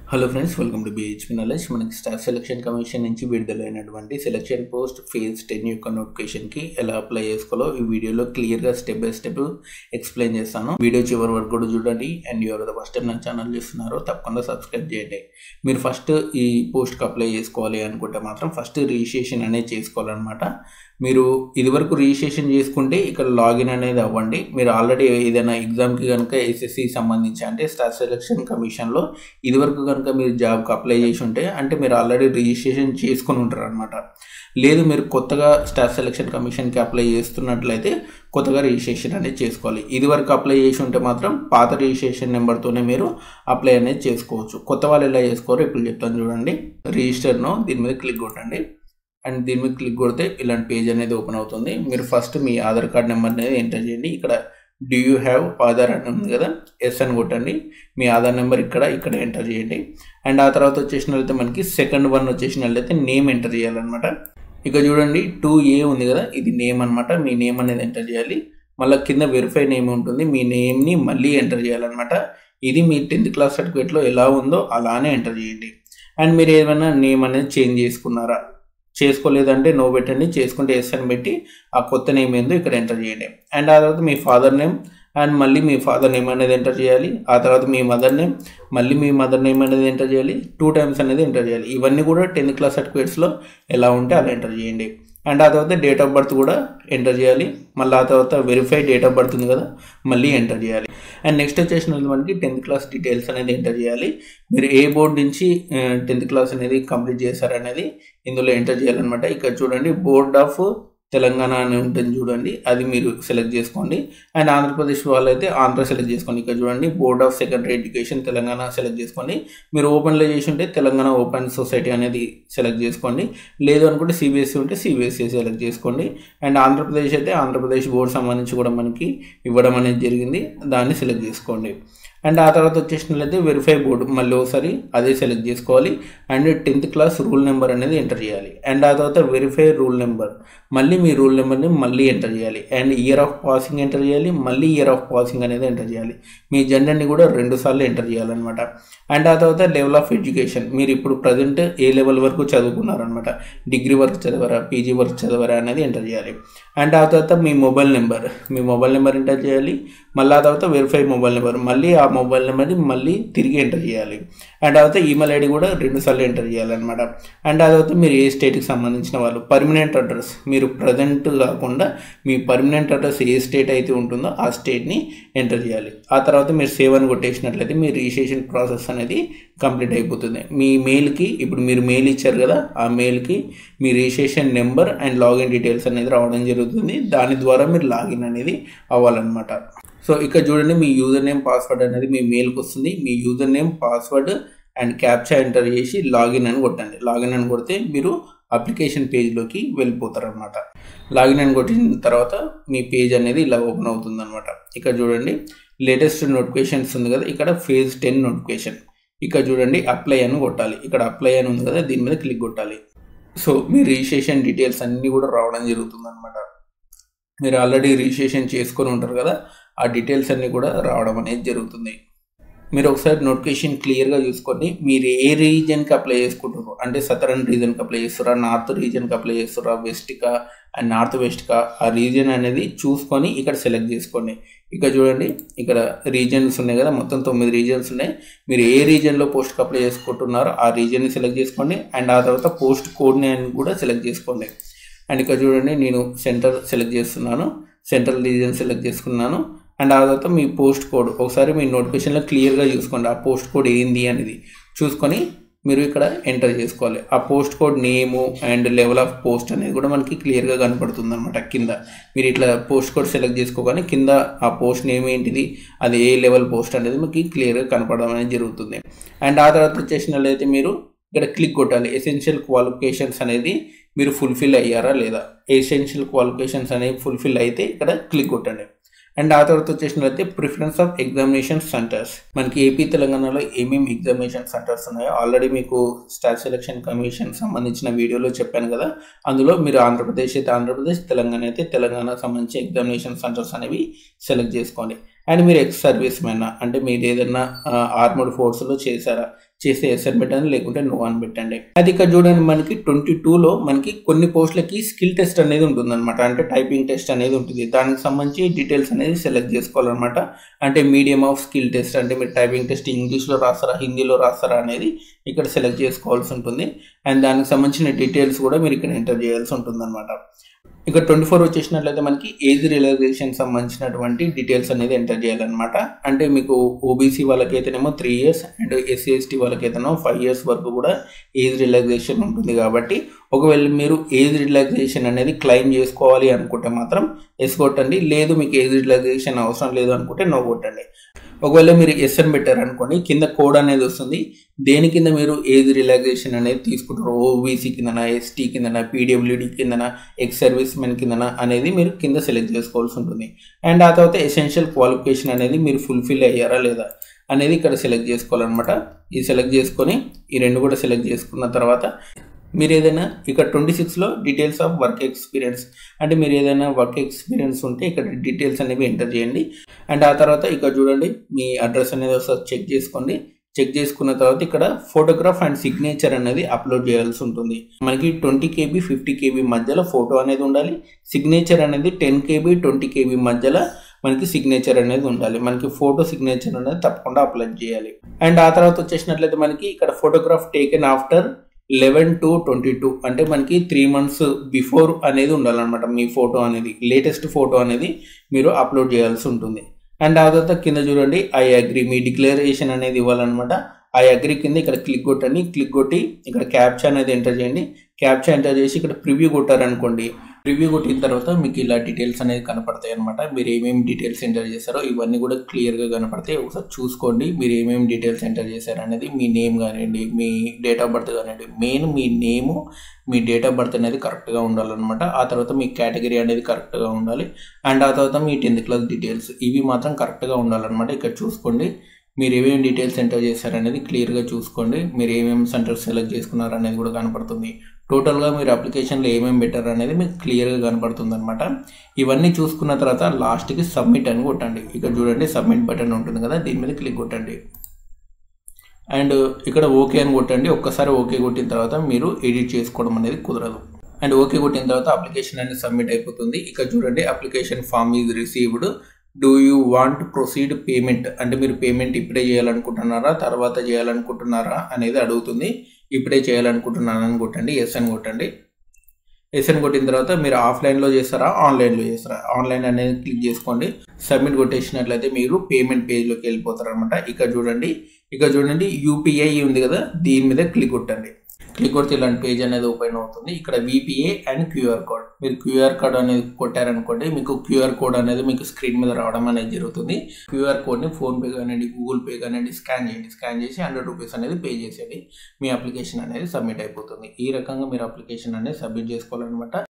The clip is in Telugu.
hello friends welcome to BHP knowledge మనకి స్టాఫ్ సెలక్షన్ కమిషన్ నుంచి విడుదలైనటువంటి సెలక్షన్ పోస్ట్ ఫేజ్ టెన్ యొక్క నోటిఫికేషన్కి ఎలా అప్లై చేసుకోవాలో ఈ వీడియోలో క్లియర్గా స్టెప్ బై స్టెప్ ఎక్స్ప్లెయిన్ చేస్తాను వీడియో చివరి వరకు కూడా చూడండి అండ్ ఎవరైతే ఫస్ట్ టైం నా ఛానల్ చూస్తున్నారో తప్పకుండా సబ్స్క్రైబ్ చేయండి మీరు ఫస్ట్ ఈ పోస్ట్కి అప్లై చేసుకోవాలి అనుకుంటే మాత్రం ఫస్ట్ రిజిస్ట్రేషన్ అనేది చేసుకోవాలన్నమాట మీరు ఇదివరకు రిజిస్ట్రేషన్ చేసుకుంటే ఇక్కడ లాగిన్ అనేది అవ్వండి మీరు ఆల్రెడీ ఏదైనా ఎగ్జామ్కి కనుక ఎస్ఎస్సి సంబంధించి అంటే స్టాఫ్ సెలక్షన్ కమిషన్లో ఇదివరకు కనుక మీరు జాబ్కి అప్లై చేసి ఉంటే అంటే మీరు ఆల్రెడీ రిజిస్ట్రేషన్ చేసుకుని ఉంటారు అనమాట లేదు మీరు కొత్తగా స్టాఫ్ సెలక్షన్ కమిషన్కి అప్లై చేస్తున్నట్లయితే కొత్తగా రిజిస్ట్రేషన్ అనేది చేసుకోవాలి ఇదివరకు అప్లై చేసి ఉంటే మాత్రం పాత రిజిస్ట్రేషన్ నెంబర్తోనే మీరు అప్లై అనేది చేసుకోవచ్చు కొత్త వాళ్ళు ఎలా చేసుకోరో ఇప్పుడు చెప్తాను చూడండి రిజిస్టర్ను దీని మీద క్లిక్ కొట్టండి అండ్ దీని మీద క్లిక్ కొడితే ఇలాంటి పేజ్ అనేది ఓపెన్ అవుతుంది మీరు ఫస్ట్ మీ ఆధార్ కార్డ్ నెంబర్ అనేది ఎంటర్ చేయండి ఇక్కడ డూ యూ హ్యావ్ ఆధార్ అని ఉంది కదా ఎస్ అని కొట్టండి మీ ఆధార్ నెంబర్ ఇక్కడ ఇక్కడ ఎంటర్ చేయండి అండ్ ఆ తర్వాత వచ్చేసినట్లయితే మనకి సెకండ్ వన్ వచ్చేసినట్లయితే నేమ్ ఎంటర్ చేయాలన్నమాట ఇక చూడండి టూ ఏ ఉంది కదా ఇది నేమ్ అనమాట మీ నేమ్ అనేది ఎంటర్ చేయాలి మళ్ళీ కింద వెరిఫై నేమ్ ఉంటుంది మీ నేమ్ని మళ్ళీ ఎంటర్ చేయాలన్నమాట ఇది మీ టెన్త్ క్లాస్ సర్టిఫికేట్లో ఎలా ఉందో అలానే ఎంటర్ చేయండి అండ్ మీరు ఏమైనా నేమ్ అనేది చేంజ్ చేసుకున్నారా చేసుకోలేదంటే నో పెట్టండి చేసుకుంటే ఎస్ అని పెట్టి ఆ కొత్త నేమ్ ఏందో ఇక్కడ ఎంటర్ చేయండి అండ్ ఆ తర్వాత మీ ఫాదర్ నేమ్ అండ్ మళ్ళీ మీ ఫాదర్ నేమ్ అనేది ఎంటర్ చేయాలి ఆ తర్వాత మీ మదర్ నేమ్ మళ్ళీ మీ మదర్ నేమ్ అనేది ఎంటర్ చేయాలి టూ టైమ్స్ అనేది ఎంటర్ చేయాలి ఇవన్నీ కూడా టెన్త్ క్లాస్ సర్టిఫికేట్స్లో ఎలా ఉంటే అలా ఎంటర్ చేయండి అండ్ ఆ తర్వాత డేట్ ఆఫ్ బర్త్ కూడా ఎంటర్ చేయాలి మళ్ళీ ఆ తర్వాత వెరిఫై డేట్ ఆఫ్ బర్త్ ఉంది కదా మళ్ళీ ఎంటర్ చేయాలి అండ్ నెక్స్ట్ వచ్చేసిన మనకి టెన్త్ క్లాస్ డీటెయిల్స్ అనేది ఎంటర్ చేయాలి మీరు ఏ బోర్డు నుంచి టెన్త్ క్లాస్ అనేది కంప్లీట్ చేశారనేది ఇందులో ఎంటర్ చేయాలన్నమాట ఇక్కడ చూడండి బోర్డ్ ఆఫ్ తెలంగాణ అని ఉంటుంది చూడండి అది మీరు సెలెక్ట్ చేసుకోండి అండ్ ఆంధ్రప్రదేశ్ వాళ్ళైతే ఆంధ్ర సెలెక్ట్ చేసుకోండి ఇక్కడ చూడండి board of secondary education Telangana select చేసుకోండి మీరు ఓపెన్లో చేసి ఉంటే తెలంగాణ ఓపెన్ సొసైటీ అనేది సెలెక్ట్ చేసుకోండి లేదు అనుకుంటే సిబిఎస్ఈ ఉంటే సిబిఎస్ఈ సెలెక్ట్ చేసుకోండి అండ్ ఆంధ్రప్రదేశ్ అయితే ఆంధ్రప్రదేశ్ బోర్డు సంబంధించి కూడా మనకి ఇవ్వడం అనేది జరిగింది దాన్ని సెలెక్ట్ చేసుకోండి అండ్ ఆ తర్వాత వచ్చేసినట్లయితే వెరిఫై బోర్డు మళ్ళీ ఒకసారి అదే సెలెక్ట్ చేసుకోవాలి and tenth class roll number అనేది ఎంటర్ చేయాలి అండ్ ఆ తర్వాత వెరిఫై రూల్ నెంబర్ మళ్ళీ మీ రూల్ నెంబర్ని మళ్ళీ ఎంటర్ చేయాలి and year of passing enter చేయాలి మళ్ళీ ఇయర్ ఆఫ్ పాసింగ్ అనేది ఎంటర్ చేయాలి మీ జెండర్ని కూడా రెండు సార్లు ఎంటర్ చేయాలన్నమాట అండ్ ఆ తర్వాత లెవెల్ ఆఫ్ ఎడ్యుకేషన్ మీరు ఇప్పుడు ప్రజెంట్ ఏ లెవెల్ వరకు చదువుకున్నారనమాట డిగ్రీ వరకు చదవరా పీజీ వరకు చదవరా అనేది ఎంటర్ చేయాలి అండ్ ఆ తర్వాత మీ మొబైల్ నెంబర్ మీ మొబైల్ నెంబర్ ఎంటర్ చేయాలి మళ్ళీ ఆ తర్వాత వెరిఫై మొబైల్ నెంబర్ మళ్ళీ ఆ మొబైల్ నెంబర్ని మళ్ళీ తిరిగి ఎంటర్ చేయాలి అండ్ ఆ తర్వాత ఈమెయిల్ ఐడి కూడా రెండు సార్లు ఎంటర్ చేయాలన్నమాట అండ్ ఆ తర్వాత మీరు ఏ స్టేట్కి సంబంధించిన వాళ్ళు పర్మనెంట్ అడ్రస్ మీరు ప్రజెంట్ కాకుండా మీ పర్మనెంట్ అడ్రస్ ఏ స్టేట్ అయితే ఉంటుందో ఆ స్టేట్ని ఎంటర్ చేయాలి ఆ తర్వాత మీరు సేవ్ అని కొట్టేసినట్లయితే మీ రిజిస్ట్రేషన్ ప్రాసెస్ అనేది కంప్లీట్ అయిపోతుంది మీ మెయిల్కి ఇప్పుడు మీరు మెయిల్ ఇచ్చారు కదా ఆ మెయిల్కి మీ registration number and login details అనేది రావడం జరుగుతుంది దాని ద్వారా మీరు లాగిన్ అనేది అవ్వాలన్నమాట సో ఇక్కడ చూడండి మీ యూజర్ నేమ్ పాస్వర్డ్ అనేది మీ మెయిల్కి వస్తుంది మీ user name password and captcha enter చేసి లాగిన్ అని కొట్టండి లాగిన్ అని కొడితే మీరు అప్లికేషన్ పేజ్లోకి వెళ్ళిపోతారు అనమాట లాగిన్ అని కొట్టిన తర్వాత మీ పేజ్ అనేది ఇలా ఓపెన్ అవుతుంది అనమాట ఇక్కడ చూడండి లేటెస్ట్ నోటిఫికేషన్స్ ఉంది కదా ఇక్కడ ఫేజ్ టెన్ నోటిఫికేషన్ ఇక్కడ చూడండి అప్లై అని కొట్టాలి ఇక్కడ అప్లై అని ఉంది కదా దీని మీద క్లిక్ కొట్టాలి సో మీ రిజిస్ట్రేషన్ డీటెయిల్స్ అన్నీ కూడా రావడం జరుగుతుంది అనమాట మీరు ఆల్రెడీ రిజిస్ట్రేషన్ చేసుకొని ఉంటారు కదా ఆ డీటెయిల్స్ అన్నీ కూడా రావడం అనేది జరుగుతుంది మీరు ఒకసారి నోటిఫికేషన్ క్లియర్గా చూసుకోండి మీరు ఏ రీజన్కి అప్లై చేసుకుంటారు అంటే సదరన్ రీజన్కి అప్లై చేస్తారా నార్త్ రీజన్కి అప్లై చేస్తారా వెస్ట్కా అండ్ నార్త్ వెస్ట్కా ఆ రీజన్ అనేది చూసుకొని ఇక్కడ సెలెక్ట్ చేసుకోండి ఇక్కడ చూడండి ఇక్కడ రీజన్స్ ఉన్నాయి కదా మొత్తం తొమ్మిది రీజన్స్ ఉన్నాయి మీరు ఏ రీజన్లో పోస్ట్కి అప్లై చేసుకుంటున్నారో ఆ రీజన్ని సెలెక్ట్ చేసుకోండి అండ్ ఆ తర్వాత పోస్ట్ కోడ్ని కూడా సెలెక్ట్ చేసుకోండి అండ్ ఇక్కడ చూడండి నేను సెంటర్ సెలెక్ట్ చేస్తున్నాను సెంట్రల్ రీజన్ సెలెక్ట్ చేసుకున్నాను అండ్ ఆ తర్వాత మీ పోస్ట్ కోడ్ ఒకసారి మీ నోటిఫికేషన్లో క్లియర్గా చూసుకోండి ఆ పోస్ట్ కోడ్ ఏంది అనేది చూసుకొని మీరు ఇక్కడ ఎంటర్ చేసుకోవాలి ఆ post code name and level of post అనేది కూడా మనకి క్లియర్గా కనపడుతుంది అనమాట కింద మీరు ఇట్లా పోస్ట్ కోడ్ సెలెక్ట్ చేసుకోగానే కింద ఆ పోస్ట్ నేమ్ ఏంటిది అది ఏ లెవెల్ పోస్ట్ అనేది మీకు క్లియర్గా కనపడడం అనేది జరుగుతుంది అండ్ ఆ తర్వాత వచ్చేసినట్లయితే మీరు ఇక్కడ క్లిక్ కొట్టాలి ఎసెన్షియల్ క్వాలిఫికేషన్స్ అనేది మీరు ఫుల్ఫిల్ అయ్యారా లేదా ఎసెన్షియల్ క్వాలిఫికేషన్స్ అనేవి ఫుల్ఫిల్ అయితే ఇక్కడ క్లిక్ కొట్టండి అండ్ ఆ తర్వాత వచ్చేసినట్లయితే ప్రిఫరెన్స్ ఆఫ్ ఎగ్జామినేషన్ సెంటర్స్ మనకి ఏపీ తెలంగాణలో ఏమేమి ఎగ్జామినేషన్ సెంటర్స్ ఉన్నాయో ఆల్రెడీ మీకు స్టాఫ్ సెలక్షన్ కమిషన్ సంబంధించిన వీడియోలో చెప్పాను కదా అందులో మీరు ఆంధ్రప్రదేశ్ అయితే ఆంధ్రప్రదేశ్ తెలంగాణ అయితే తెలంగాణ సంబంధించి ఎగ్జామినేషన్ సెంటర్స్ అనేవి సెలెక్ట్ చేసుకోండి అండ్ మీరు ఎక్స్ సర్వీస్ మ్యాన్ అంటే మీరు ఏదైనా ఆర్మడ్ ఫోర్స్లో చేశారా చేస్తే ఎస్ అని పెట్టండి లేకుంటే నో అని పెట్టండి అది ఇక్కడ చూడండి మనకి ట్వంటీ టూలో మనకి కొన్ని పోస్టులకి స్కిల్ టెస్ట్ అనేది ఉంటుంది అనమాట అంటే టైపింగ్ టెస్ట్ అనేది ఉంటుంది దానికి సంబంధించి డీటెయిల్స్ అనేది సెలెక్ట్ చేసుకోవాలన్నమాట అంటే మీడియం ఆఫ్ స్కిల్ టెస్ట్ అంటే మీరు టైపింగ్ టెస్ట్ ఇంగ్లీష్లో రాస్తారా హిందీలో రాస్తారా అనేది ఇక్కడ సెలెక్ట్ చేసుకోవాల్సి ఉంటుంది అండ్ దానికి సంబంధించిన డీటెయిల్స్ కూడా మీరు ఇక్కడ ఎంటర్ చేయాల్సి ఉంటుంది అనమాట ఇక ట్వంటీ ఫోర్ వచ్చేసినట్లయితే మనకి ఏజ్ రిలాక్సేషన్ సంబంధించినటువంటి డీటెయిల్స్ అనేది ఎంటర్ చేయాలన్నమాట అంటే మీకు ఓబీసీ వాళ్ళకైతేనేమో three years and SC ST వాళ్ళకైతేనేమో ఫైవ్ ఇయర్స్ వరకు కూడా ఏజ్ రిలాక్సేషన్ ఉంటుంది కాబట్టి ఒకవేళ మీరు ఏజ్ రిలాక్సేషన్ అనేది క్లెయిమ్ చేసుకోవాలి అనుకుంటే మాత్రం ఎస్ కొట్టండి లేదు మీకు ఏజ్ రిలాక్సేషన్ అవసరం లేదు అనుకుంటే నో కొట్టండి ఒకవేళ మీరు ఎస్ అని పెట్టారు అనుకోండి కింద కోడ్ అనేది వస్తుంది దేని కింద మీరు ఏజ్ రిలాక్సేషన్ అనేది తీసుకుంటారు ఓబీసీ కిందన ఎస్టీ కిందన పీడబ్ల్యూడి కిందన ఎక్స్ సర్వీస్ మెన్ కిందన అనేది మీరు కింద సెలెక్ట్ చేసుకోవాల్సి ఉంటుంది అండ్ ఆ తర్వాత ఎసెన్షియల్ క్వాలిఫికేషన్ అనేది మీరు ఫుల్ఫిల్ అయ్యారా లేదా అనేది ఇక్కడ సెలెక్ట్ చేసుకోవాలన్నమాట ఇది సెలెక్ట్ చేసుకొని ఈ రెండు కూడా సెలెక్ట్ చేసుకున్న తర్వాత మీరు ఏదైనా ఇక్కడ ట్వంటీ సిక్స్లో డీటెయిల్స్ ఆఫ్ వర్క్ ఎక్స్పీరియన్స్ అంటే మీరు ఏదైనా వర్క్ ఎక్స్పీరియన్స్ ఉంటే ఇక్కడ డీటెయిల్స్ అనేవి ఎంటర్ చేయండి అండ్ ఆ తర్వాత ఇక్కడ చూడండి మీ అడ్రస్ అనేది ఒకసారి చెక్ చేసుకోండి చెక్ చేసుకున్న తర్వాత ఇక్కడ ఫోటోగ్రాఫ్ అండ్ సిగ్నేచర్ అనేది అప్లోడ్ చేయాల్సి ఉంటుంది మనకి ట్వంటీ కేబీ ఫిఫ్టీ కేబీ మధ్యలో ఫోటో అనేది ఉండాలి సిగ్నేచర్ అనేది టెన్ కేబీ ట్వంటీ కేబీ మధ్యలో మనకి సిగ్నేచర్ అనేది ఉండాలి మనకి ఫోటో సిగ్నేచర్ అనేది తప్పకుండా అప్లోడ్ చేయాలి అండ్ ఆ తర్వాత వచ్చేసినట్లయితే మనకి ఇక్కడ photograph taken after eleven two twenty two అంటే మనకి త్రీ మంత్స్ బిఫోర్ అనేది ఉండాలన్నమాట మీ ఫోటో అనేది లేటెస్ట్ ఫోటో అనేది మీరు అప్లోడ్ చేయాల్సి ఉంటుంది అండ్ ఆ తర్వాత కింద చూడండి ఐ అగ్రి మీ డిక్లరేషన్ అనేది ఇవ్వాలన్నమాట ఐ అగ్రి కింద ఇక్కడ క్లిక్ కొట్టండి క్లిక్ కొట్టి ఇక్కడ క్యాప్చా అనేది ఎంటర్ చేయండి క్యాప్చా ఎంటర్ చేసి ఇక్కడ ప్రివ్యూ కొట్టారనుకోండి ప్రివ్యూ కొట్టిన తర్వాత మీకు ఇలా డీటెయిల్స్ అనేది కనపడతాయి అనమాట మీరు ఏమేమి డీటెయిల్స్ ఎంటర్ చేశారో ఇవన్నీ కూడా క్లియర్గా కనపడతాయి ఒకసారి చూసుకోండి మీరు ఏమేమి డీటెయిల్స్ ఎంటర్ చేశారు అనేది మీ నేమ్ కానివ్వండి మీ డేట్ ఆఫ్ బర్త్ కానివ్వండి మెయిన్ మీ నేము మీ డేట్ ఆఫ్ బర్త్ అనేది కరెక్ట్గా ఉండాలన్నమాట ఆ తర్వాత మీ కేటగిరీ అనేది కరెక్ట్గా ఉండాలి అండ్ ఆ తర్వాత మీ టెన్త్ క్లాస్ డీటెయిల్స్ ఇవి మాత్రం కరెక్ట్గా ఉండాలన్నమాట ఇక్కడ చూసుకోండి మీరు ఏమేమి డీటెయిల్స్ ఎంటర్ చేశారనేది క్లియర్గా చూసుకోండి మీరు ఏమేమి సెంటర్స్ సెలెక్ట్ చేసుకున్నారు అనేది కూడా కనపడుతుంది టోటల్గా మీరు అప్లికేషన్లో ఏమేమి పెట్టారు అనేది మీకు క్లియర్గా కనపడుతుంది అనమాట ఇవన్నీ చూసుకున్న తర్వాత లాస్ట్కి సబ్మిట్ అని కొట్టండి ఇక్కడ చూడండి సబ్మిట్ బటన్ ఉంటుంది కదా దీని మీద క్లిక్ కొట్టండి అండ్ ఇక్కడ ఓకే అని కొట్టండి ఒక్కసారి ఓకే కొట్టిన తర్వాత మీరు ఎడిట్ చేసుకోవడం అనేది కుదరదు అండ్ ఓకే కొట్టిన తర్వాత అప్లికేషన్ అనేది సబ్మిట్ అయిపోతుంది ఇక్కడ చూడండి application form is received do you want proceed payment అంటే మీరు పేమెంట్ ఇప్పుడే చేయాలనుకుంటున్నారా తర్వాత చేయాలనుకుంటున్నారా అనేది అడుగుతుంది ఇప్పుడే చేయాలనుకుంటున్నాను అని కొట్టండి ఎస్ అని కొట్టండి ఎస్ అని కొట్టిన తర్వాత మీరు ఆఫ్లైన్లో చేస్తారా ఆన్లైన్లో చేస్తారా ఆన్లైన్ అనేది క్లిక్ చేసుకోండి సబ్మిట్ కొట్టేసినట్లయితే మీరు పేమెంట్ పేజ్లోకి వెళ్ళిపోతారు అనమాట ఇక్కడ చూడండి ఇక్కడ చూడండి యూపీఐ ఉంది కదా దీని మీద క్లిక్ కొట్టండి క్లిక్ కొడితే ఇలాంటి పేజ్ అనేది ఓపెన్ అవుతుంది ఇక్కడ విపిఏ అండ్ క్యూఆర్ కోడ్ మీరు క్యూఆర్ కోడ్ అనేది కొట్టారనుకోండి మీకు క్యూఆర్ కోడ్ అనేది మీకు స్క్రీన్ మీద రావడం అనేది జరుగుతుంది క్యూఆర్ కోడ్ని ఫోన్పే కానివ్వండి గూగుల్ పే కానివ్వండి స్కాన్ చేయండి స్కాన్ చేసి హండ్రెడ్ రూపీస్ అనేది పే చేసేయండి మీ అప్లికేషన్ అనేది సబ్మిట్ అయిపోతుంది ఈ రకంగా మీరు అప్లికేషన్ అనేది సబ్మిట్ చేసుకోవాలన్నమాట